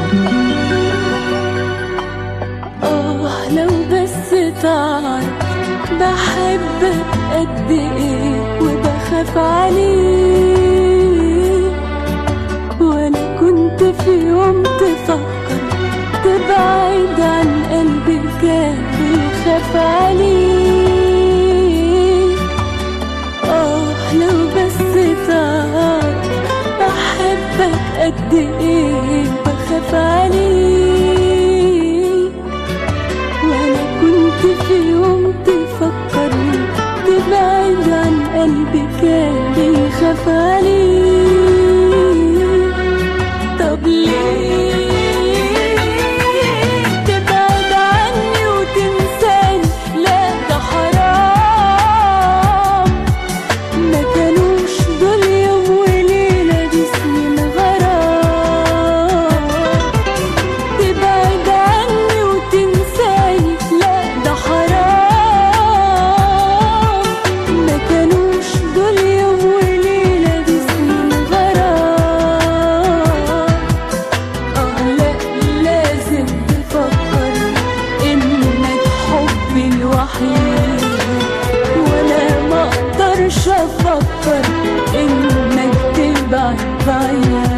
آه لو بس تعرف بحبك قد إيه وبخاف عليك ولا كنت في يوم تفكر تبعد عن قلبي كان بيخاف عليك آه لو بس تعرف بحبك قد إيه بخاف عليك ولا كنت في يوم تفكر تبعد عن قلبي كان بيخاف عليك طب ليه تبعد عني وتنساني لا ده حرام ما كانوش دول يوم وليلة دي سنين غرام تبعد عني وتنساني لا ده حرام ما كانوش دول يوم وليلة دي سنين غرام اه لا لازم تفكر انك حبي الوحيد وانا ما اقدرش افكر انك تبعد بعيد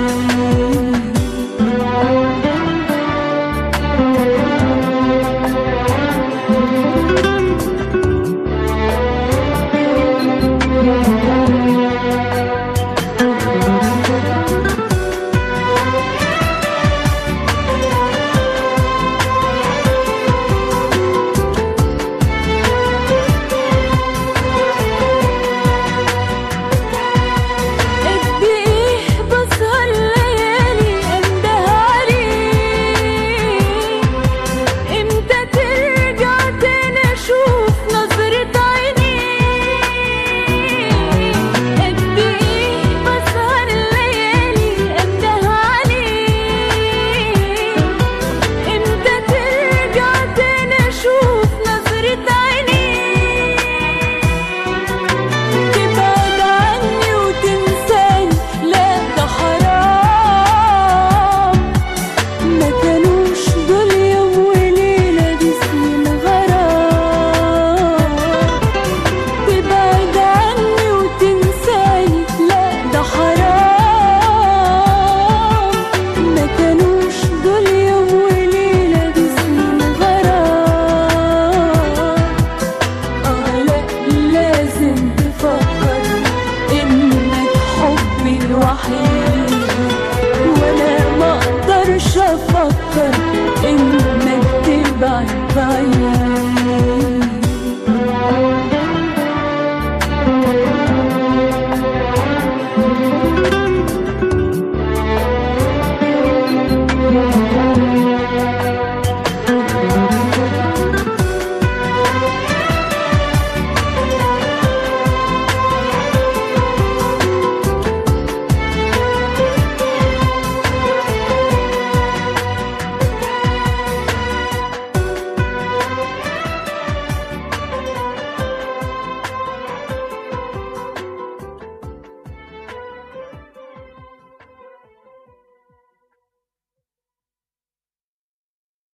قد ايه بسهر ليالي انده عليك امتى ترجع تاني اشوف نظرة عينيك قد ايه بسهر ليالي انده عليك امتى ترجع تاني اشوف نظرة عينيك تبعد عني وتنساني لا ده حرام ما كانوش دول يوم وليلة دي سنين غرام تبعد عني وتنساني لا ده حرام ما كانوش دول يوم وليلة دي سنين غرام آه لا لازم تفكر إنك حبي الوحيد وأنا ما أقدرش أفكر إنك تبعد بعيد